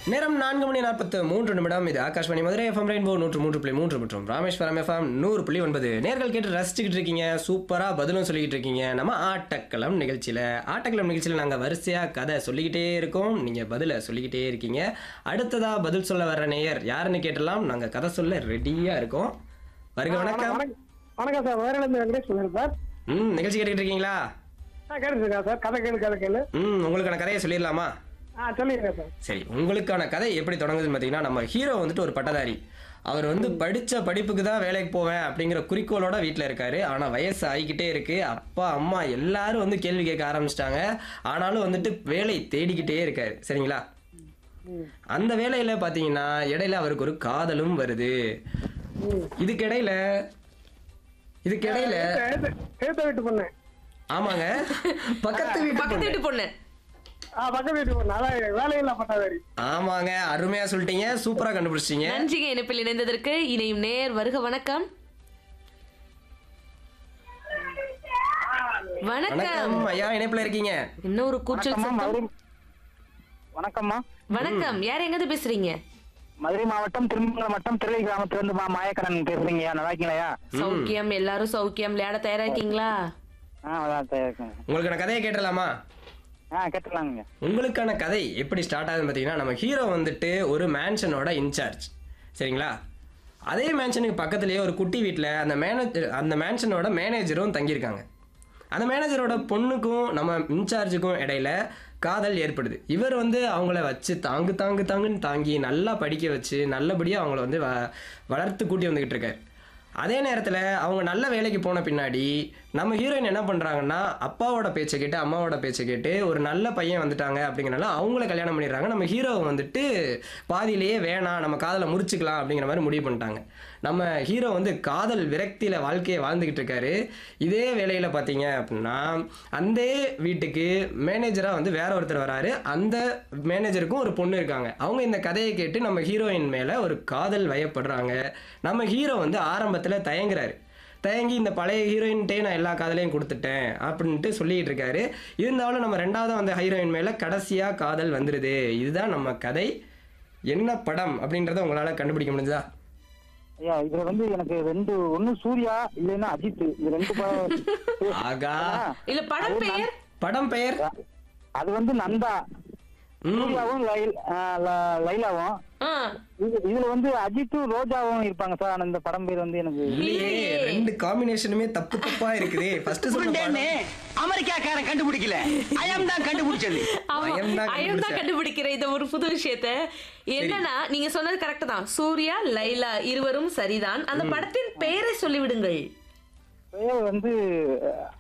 நேரம் நான்கு மணி நாற்பத்து மூன்று நிமிடம் இது ஆகாஷ்வாணி மதுரை எஃப்எம் ரெயின்போ நூற்று மூன்று புள்ளி மூன்று மற்றும் ராமேஸ்வரம் எஃப்எம் நூறு புள்ளி ஒன்பது நேர்கள் கேட்டு ரசிச்சுக்கிட்டு இருக்கீங்க சூப்பராக பதிலும் சொல்லிக்கிட்டு இருக்கீங்க நம்ம ஆட்டக்களம் நிகழ்ச்சியில் ஆட்டக்களம் நிகழ்ச்சியில் நாங்கள் வரிசையாக கதை சொல்லிக்கிட்டே இருக்கோம் நீங்கள் பதிலை சொல்லிக்கிட்டே இருக்கீங்க அடுத்ததாக பதில் சொல்ல வர்ற நேயர் யாருன்னு கேட்டலாம் நாங்கள் கதை சொல்ல ரெடியாக இருக்கோம் வருக வணக்கம் வணக்கம் வணக்கம் சார் வேறையிலேருந்து வெங்கடேஷ் சொல்லுங்க சார் ம் நிகழ்ச்சி கேட்டுக்கிட்டு இருக்கீங்களா ஆ கேட்டுருக்கா சார் கதை கேளு கதை கேளு ம் உங்களுக்கான கதையை சொல்லிடலாமா ஆ சொல்லிடுங்க சார் சரி உங்களுக்கான கதை எப்படி தொடங்குதுன்னு பார்த்தீங்கன்னா நம்ம ஹீரோ வந்துட்டு ஒரு பட்டதாரி அவர் வந்து படித்த படிப்புக்கு தான் வேலைக்கு போவேன் அப்படிங்கிற குறிக்கோளோட வீட்டில் இருக்காரு ஆனால் வயசு ஆகிக்கிட்டே இருக்கு அப்பா அம்மா எல்லாரும் வந்து கேள்வி கேட்க ஆரம்பிச்சிட்டாங்க ஆனாலும் வந்துட்டு வேலை தேடிக்கிட்டே இருக்காரு சரிங்களா அந்த வேலையில பார்த்தீங்கன்னா இடையில அவருக்கு ஒரு காதலும் வருது இதுக்கு இடையில இதுக்கு இடையில சேர்த்த வீட்டு பொண்ணு ஆமாங்க பக்கத்து வீட்டு பக்கத்து பொண்ணு. வீட்டு பொண்ணு ஆ பக்கத்து வீட்டு பொண்ணு அதான் வேலையில்லா பட்டாதாரி ஆமாங்க அருமையா சொல்லிட்டீங்க சூப்பரா கண்டுபிடிச்சிட்டீங்க நன்றிங்க இணைப்பில் இணைந்ததற்கு இணையும் நேர் வருக வணக்கம் வணக்கம் வணக்கம் ஐயா இணைப்புல இருக்கீங்க என்ன ஒரு கூச்சல் சத்தம் வணக்கம்மா வணக்கம் யார் எங்கது பேசுறீங்க மதுரை மாவட்டம் திருமங்கலம் வட்டம் திருவை கிராமத்திலிருந்து மா மாயக்கரன் பேசுறீங்க நல்லா இருக்கீங்களா சௌக்கியம் எல்லாரும் சௌக்கியம் விளையாட தயாரா இருக்கீங்களா ஆ அதான் தயாரா இருக்கேங்க. உங்களுக்கான கதையை கேட்டலாமா ஆ கேட்டுலாங்க உங்களுக்கான கதை எப்படி ஸ்டார்ட் ஆகுதுன்னு பார்த்தீங்கன்னா நம்ம ஹீரோ வந்துட்டு ஒரு மேன்ஷனோட இன்சார்ஜ் சரிங்களா அதே மேன்ஷனுக்கு பக்கத்துலேயே ஒரு குட்டி வீட்டில் அந்த மேனேஜர் அந்த மேன்ஷனோட மேனேஜரும் தங்கியிருக்காங்க அந்த மேனேஜரோட பொண்ணுக்கும் நம்ம இன்சார்ஜுக்கும் இடையில காதல் ஏற்படுது இவர் வந்து அவங்கள வச்சு தாங்கு தாங்கு தாங்குன்னு தாங்கி நல்லா படிக்க வச்சு நல்லபடியாக அவங்கள வந்து வ வளர்த்து கூட்டி வந்துக்கிட்டு இருக்காரு அதே நேரத்தில் அவங்க நல்ல வேலைக்கு போன பின்னாடி நம்ம ஹீரோயின் என்ன பண்ணுறாங்கன்னா அப்பாவோட பேச்சை கேட்டு அம்மாவோட பேச்சை கேட்டு ஒரு நல்ல பையன் வந்துட்டாங்க அப்படிங்கிறனால அவங்கள கல்யாணம் பண்ணிடுறாங்க நம்ம ஹீரோவை வந்துட்டு பாதியிலேயே வேணாம் நம்ம காதலை முறிச்சுக்கலாம் அப்படிங்கிற மாதிரி முடிவு பண்ணிட்டாங்க நம்ம ஹீரோ வந்து காதல் விரக்தியில் வாழ்க்கையை வாழ்ந்துக்கிட்டு இருக்காரு இதே வேலையில் பார்த்தீங்க அப்படின்னா அந்த வீட்டுக்கு மேனேஜராக வந்து வேற ஒருத்தர் வராரு அந்த மேனேஜருக்கும் ஒரு பொண்ணு இருக்காங்க அவங்க இந்த கதையை கேட்டு நம்ம ஹீரோயின் மேலே ஒரு காதல் வயப்படுறாங்க நம்ம ஹீரோ வந்து ஆரம்பத்தில் தயங்குறாரு தயங்கி இந்த பழைய ஹீரோயின்ட்டே நான் எல்லா காதலையும் கொடுத்துட்டேன் அப்படின்ட்டு சொல்லிட்டு இருக்காரு இருந்தாலும் நம்ம ரெண்டாவது அந்த ஹீரோயின் மேலே கடைசியாக காதல் வந்துடுது இதுதான் நம்ம கதை என்ன படம் அப்படின்றத உங்களால் கண்டுபிடிக்க முடிஞ்சதா ஐயா இதுல வந்து எனக்கு ரெண்டு ஒண்ணு சூர்யா இல்லைன்னா அஜித் இது ரெண்டு படம் ஆகா இல்ல படம் பெயர் படம் பெயர் அது வந்து நந்தா ம். சூர்யாவும் லைல் ஆ, ல- லைலாவும் ஆ, இது இதுல வந்து அஜித்தும் ரோஜாவும் இருப்பாங்க சார் ஆனா இந்த படம் பேர் வந்து எனக்கு இல்லையே ரெண்டு காம்பினேஷனுமே தப்பு தப்பா இருக்குதே ஃபர்ஸ்ட் சொன்ன உருண்டேன்னு படம் அமெரிக்காக்காரன் கண்டுபிடிக்கல அயம் தான் கண்டுபிடிச்சது ஆமா. அயம் தான் அயம் தான் கண்டுபிடிச்சேன். கண்டுபிடிக்கிற இந்த ஒரு புது விஷயத்த என்னன்னா நீங்க சொன்னது கரெக்ட் தான் சூர்யா லைலா இருவரும் சரிதான் அந்த படத்தின் பெயரை சொல்லிவிடுங்கள் பேர் வந்து